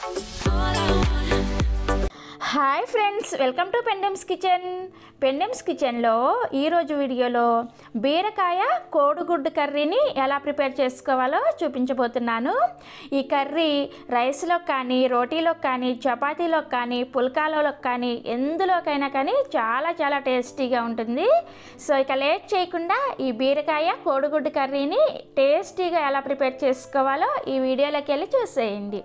hi friends welcome to Pendems kitchen Pendems కిచెన్లో ఈరోజు వీడియోలో బీరకాయ కోడిగుడ్డు కర్రీని ఎలా ప్రిపేర్ చేసుకోవాలో చూపించబోతున్నాను ఈ కర్రీ రైస్లో కానీ రోటీలో కానీ చపాతీలో కానీ పుల్కాలలో కానీ ఎందులోకైనా కానీ చాలా చాలా టేస్టీగా ఉంటుంది సో ఇక లేట్ చేయకుండా ఈ బీరకాయ కోడిగుడ్డు కర్రీని టేస్టీగా ఎలా ప్రిపేర్ చేసుకోవాలో ఈ వీడియోలోకి వెళ్ళి చూసేయండి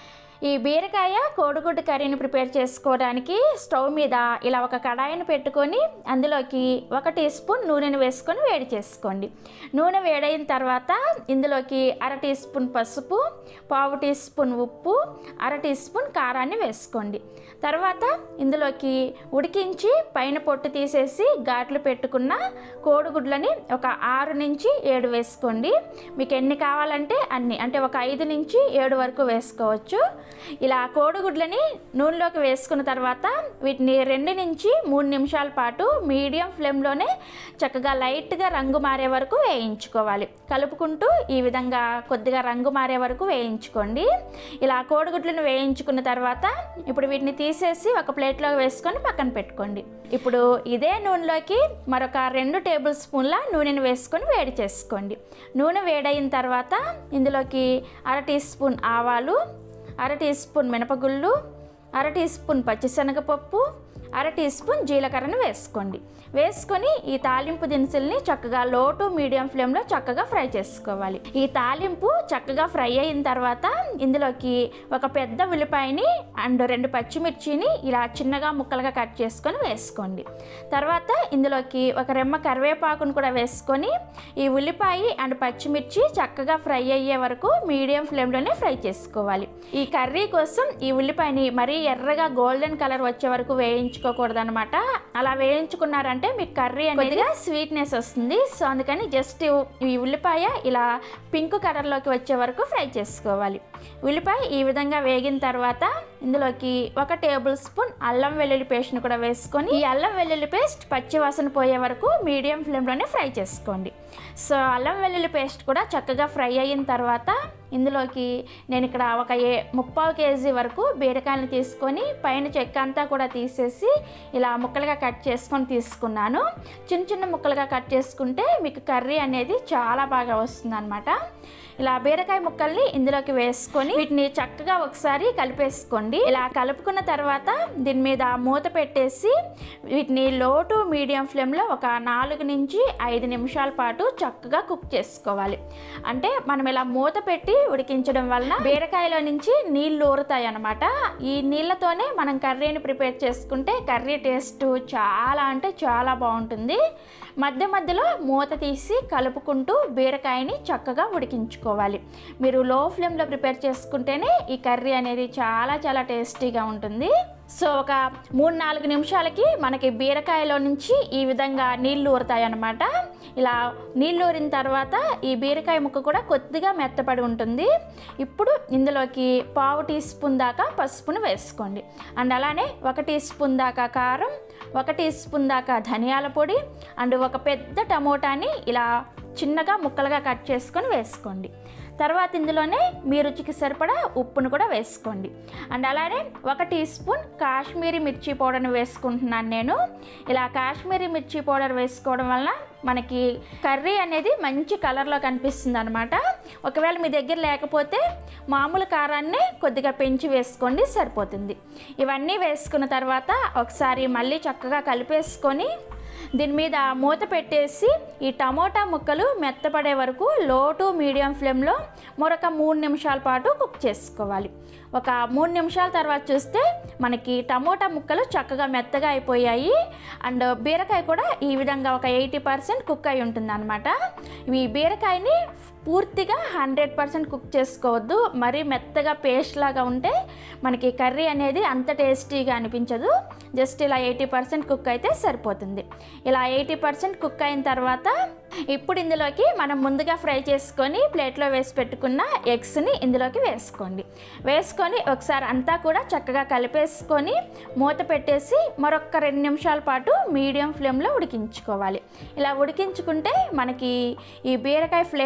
ఈ బీరకాయ కోడిగుడ్డు కర్రీని ప్రిపేర్ చేసుకోవడానికి స్టవ్ మీద ఇలా ఒక కడాయిని పెట్టుకొని అందులోకి ఒక టీ స్పూన్ నూనెను వేసుకొని వేడి చేసుకోండి నూనె వేడైన తర్వాత ఇందులోకి అర టీ స్పూన్ పసుపు పావు టీ స్పూన్ ఉప్పు అర టీ స్పూన్ కారాన్ని వేసుకోండి తర్వాత ఇందులోకి ఉడికించి పైన పొట్టు తీసేసి ఘాట్లు పెట్టుకున్న కోడిగుడ్లని ఒక ఆరు నుంచి ఏడు వేసుకోండి మీకు ఎన్ని కావాలంటే అన్ని అంటే ఒక ఐదు నుంచి ఏడు వరకు వేసుకోవచ్చు ఇలా కోడిగుడ్లని నూనెలోకి వేసుకున్న తర్వాత వీటిని రెండు నుంచి మూడు నిమిషాల పాటు మీడియం ఫ్లేమ్లోనే చక్కగా లైట్గా రంగు మారే వరకు వేయించుకోవాలి కలుపుకుంటూ ఈ విధంగా కొద్దిగా రంగు మారే వరకు వేయించుకోండి ఇలా కోడిగుడ్లను వేయించుకున్న తర్వాత ఇప్పుడు వీటిని తీసేసి ఒక ప్లేట్లో వేసుకొని పక్కన పెట్టుకోండి ఇప్పుడు ఇదే నూనెలోకి మరొక రెండు టేబుల్ స్పూన్ల నూనెను వేసుకొని వేడి చేసుకోండి నూనె వేడైన తర్వాత ఇందులోకి అర టీ స్పూన్ ఆవాలు అర టీ స్పూన్ మినపగుళ్ళు అర టీ స్పూన్ పచ్చిశనగపప్పు అర టీ స్పూన్ జీలకర్రను వేసుకోండి వేసుకొని ఈ తాలింపు దినుసుల్ని చక్కగా లో టు మీడియం ఫ్లేమ్లో చక్కగా ఫ్రై చేసుకోవాలి ఈ తాలింపు చక్కగా ఫ్రై అయిన తర్వాత ఇందులోకి ఒక పెద్ద ఉల్లిపాయని అండ్ రెండు పచ్చిమిర్చిని ఇలా చిన్నగా ముక్కలుగా కట్ చేసుకొని వేసుకోండి తర్వాత ఇందులోకి ఒక రెమ్మ కరివేపాకును కూడా వేసుకొని ఈ ఉల్లిపాయ అండ్ పచ్చిమిర్చి చక్కగా ఫ్రై అయ్యే వరకు మీడియం ఫ్లేమ్లోనే ఫ్రై చేసుకోవాలి ఈ కర్రీ కోసం ఈ ఉల్లిపాయని మరీ ఎర్రగా గోల్డెన్ కలర్ వచ్చే వరకు వేయించుకోకూడదు అనమాట అలా వేయించుకున్నారంటే మీకు కర్రీ అనేది స్వీట్నెస్ వస్తుంది సో అందుకని జస్ట్ ఈ ఉల్లిపాయ ఇలా పింక్ కలర్లోకి వచ్చే వరకు ఫ్రై చేసుకోవాలి ఉల్లిపాయ ఈ విధంగా వేగిన తర్వాత ఇందులోకి ఒక టేబుల్ స్పూన్ అల్లం వెల్లుల్లి పేస్ట్ని కూడా వేసుకొని ఈ అల్లం వెల్లుల్లి పేస్ట్ పచ్చి వాసన పోయే వరకు మీడియం ఫ్లేమ్లోనే ఫ్రై చేసుకోండి సో అల్లం వెల్లుల్లి పేస్ట్ కూడా చక్కగా ఫ్రై అయిన తర్వాత ఇందులోకి నేను ఇక్కడ ఒక ఏ ముప్పావు కేజీ వరకు బీరకాయలు తీసుకొని పైన చెక్క అంతా కూడా తీసేసి ఇలా ముక్కలుగా కట్ చేసుకొని తీసుకున్నాను చిన్న చిన్న ముక్కలుగా కట్ చేసుకుంటే మీకు కర్రీ అనేది చాలా బాగా వస్తుంది ఇలా బీరకాయ ముక్కల్ని ఇందులోకి వేసుకొని వీటిని చక్కగా ఒకసారి కలిపేసుకోండి ఇలా కలుపుకున్న తర్వాత దీని మీద మూత పెట్టేసి వీటిని లో టు మీడియం ఫ్లేమ్లో ఒక నాలుగు నుంచి ఐదు నిమిషాల పాటు చక్కగా కుక్ చేసుకోవాలి అంటే మనం ఇలా మూత పెట్టి ఉడికించడం వలన బీరకాయలో నుంచి నీళ్ళు ఊరుతాయి అనమాట ఈ నీళ్ళతోనే మనం కర్రీని ప్రిపేర్ చేసుకుంటే కర్రీ టేస్ట్ చాలా అంటే చాలా బాగుంటుంది మధ్య మధ్యలో మూత తీసి కలుపుకుంటూ బీరకాయని చక్కగా ఉడికించుకోవాలి మీరు లో ఫ్లేమ్లో ప్రిపేర్ చేసుకుంటేనే ఈ కర్రీ అనేది చాలా చాలా టేస్టీగా ఉంటుంది సో ఒక మూడు నాలుగు నిమిషాలకి మనకి బీరకాయలో నుంచి ఈ విధంగా నీళ్ళు ఊరుతాయి అన్నమాట ఇలా నీళ్ళు ఊరిన తర్వాత ఈ బీరకాయ ముక్క కూడా కొద్దిగా మెత్తపడి ఉంటుంది ఇప్పుడు ఇందులోకి పావు టీ స్పూన్ దాకా పసుపును వేసుకోండి అండ్ అలానే ఒక టీ స్పూన్ దాకా కారం ఒక టీ స్పూన్ దాకా ధనియాల పొడి అండ్ ఒక పెద్ద టమోటాని ఇలా చిన్నగా ముక్కలుగా కట్ చేసుకొని వేసుకోండి తర్వాత ఇందులోనే మీ రుచికి సరిపడా ఉప్పును కూడా వేసుకోండి అండ్ అలానే ఒక టీ స్పూన్ కాశ్మీరీ మిర్చి పౌడర్ని వేసుకుంటున్నాను నేను ఇలా కాశ్మీరీ మిర్చి పౌడర్ వేసుకోవడం వల్ల మనకి కర్రీ అనేది మంచి కలర్లో కనిపిస్తుంది అనమాట ఒకవేళ మీ దగ్గర లేకపోతే మామూలు కారాన్ని కొద్దిగా పెంచి వేసుకోండి సరిపోతుంది ఇవన్నీ వేసుకున్న తర్వాత ఒకసారి మళ్ళీ చక్కగా కలిపేసుకొని దీని మీద మూత పెట్టేసి ఈ టమోటా ముక్కలు మెత్తపడే వరకు లో టు మీడియం ఫ్లేమ్లో మరొక మూడు నిమిషాల పాటు కుక్ చేసుకోవాలి ఒక మూడు నిమిషాల తర్వాత చూస్తే మనకి టమోటా ముక్కలు చక్కగా మెత్తగా అయిపోయాయి అండ్ బీరకాయ కూడా ఈ విధంగా ఒక ఎయిటీ పర్సెంట్ కుక్ అయి ఉంటుంది అనమాట ఈ బీరకాయని పూర్తిగా హండ్రెడ్ పర్సెంట్ కుక్ చేసుకోవద్దు మరీ మెత్తగా పేస్ట్ లాగా ఉంటే మనకి కర్రీ అనేది అంత టేస్టీగా అనిపించదు జస్ట్ ఇలా ఎయిటీ పర్సెంట్ కుక్ అయితే సరిపోతుంది ఇలా ఎయిటీ పర్సెంట్ కుక్ అయిన తర్వాత ఇప్పుడు ఇందులోకి మనం ముందుగా ఫ్రై చేసుకొని ప్లేట్లో వేసి పెట్టుకున్న ఎగ్స్ని ఇందులోకి వేసుకోండి వేసుకొని ఒకసారి అంతా కూడా చక్కగా కలిపేసుకొని మూత పెట్టేసి మరొక రెండు నిమిషాల పాటు మీడియం ఫ్లేమ్లో ఉడికించుకోవాలి ఇలా ఉడికించుకుంటే మనకి ఈ బీరకాయ ఫ్లేవర్ అంతా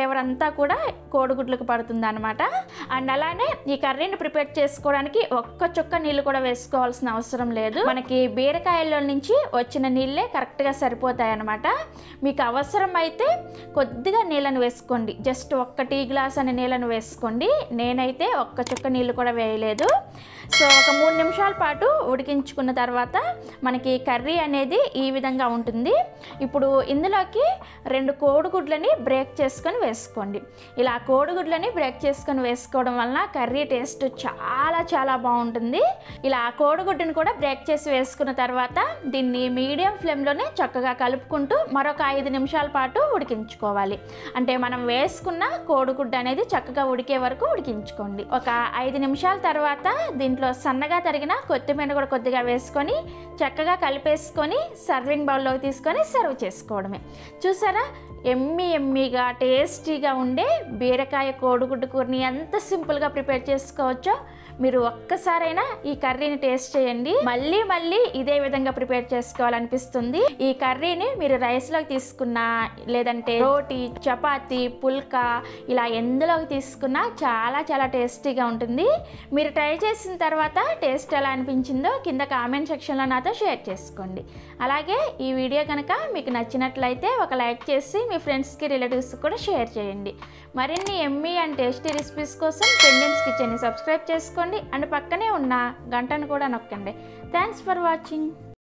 అంతా కూడా కోడిగుడ్లకు పడుతుంది అనమాట అండ్ అలానే ఈ కర్రీని ప్రిపేర్ చేసుకోవడానికి ఒక్క చుక్క నీళ్ళు కూడా వేసుకోవాల్సిన అవసరం లేదు మనకి బీరకాయల్లో నుంచి వచ్చిన నీళ్ళే కరెక్ట్గా సరిపోతాయి అనమాట మీకు అవసరం అయితే కొద్దిగా నీళ్ళను వేసుకోండి జస్ట్ ఒక్క టీ గ్లాస్ అనే నీళ్ళను వేసుకోండి నేనైతే ఒక్క చుక్క నీళ్ళు కూడా వేయలేదు సో ఒక మూడు నిమిషాల పాటు ఉడికించుకున్న తర్వాత మనకి కర్రీ అనేది ఈ విధంగా ఉంటుంది ఇప్పుడు ఇందులోకి రెండు కోడిగుడ్లని బ్రేక్ చేసుకొని వేసుకోండి ఇలా కోడిగుడ్లని బ్రేక్ చేసుకొని వేసుకోవడం వలన కర్రీ టేస్ట్ చాలా చాలా బాగుంటుంది ఇలా కోడిగుడ్డుని కూడా బ్రేక్ చేసి వేసుకున్న తర్వాత దీన్ని మీడియం ఫ్లేమ్లోనే చక్కగా కలుపుకుంటూ మరొక ఐదు నిమిషాల పాటు ఉడికించుకోవాలి అంటే మనం వేసుకున్న కోడిగుడ్డు అనేది చక్కగా ఉడికే వరకు ఉడికించుకోండి ఒక ఐదు నిమిషాల తర్వాత దీంట్లో సన్నగా తరిగిన కొత్తిమీర కూడా కొద్దిగా వేసుకొని చక్కగా కలిపేసుకొని సర్వింగ్ బౌల్లోకి తీసుకొని సర్వ్ చేసుకోవడమే చూసారా ఎమ్మి ఎమ్మిగా టేస్టీగా ఉండే బీరకాయ కోడిగుడ్డు కూరని ఎంత సింపుల్గా ప్రిపేర్ చేసుకోవచ్చో మీరు ఒక్కసారైనా ఈ కర్రీని టేస్ట్ చేయండి మళ్ళీ మళ్ళీ ఇదే విధంగా ప్రిపేర్ చేసుకోవాలనిపిస్తుంది ఈ కర్రీని మీరు రైస్లోకి తీసుకున్నా లేదంటే రోటీ చపాతి పుల్కా ఇలా ఎందులోకి తీసుకున్నా చాలా చాలా టేస్టీగా ఉంటుంది మీరు ట్రై చేసిన తర్వాత టేస్ట్ ఎలా అనిపించిందో కింద కామెంట్ సెక్షన్లో నాతో షేర్ చేసుకోండి అలాగే ఈ వీడియో కనుక మీకు నచ్చినట్లయితే ఒక లైక్ చేసి మీ ఫ్రెండ్స్కి రిలేటివ్స్కి కూడా షేర్ చేయండి మరిన్ని ఎమ్మీ అండ్ టేస్టీ రెసిపీస్ కోసం పెండెన్స్ కిచెన్ని సబ్స్క్రైబ్ చేసుకోండి అండ్ పక్కనే ఉన్న గంటను కూడా నొక్కండి థ్యాంక్స్ ఫర్ వాచింగ్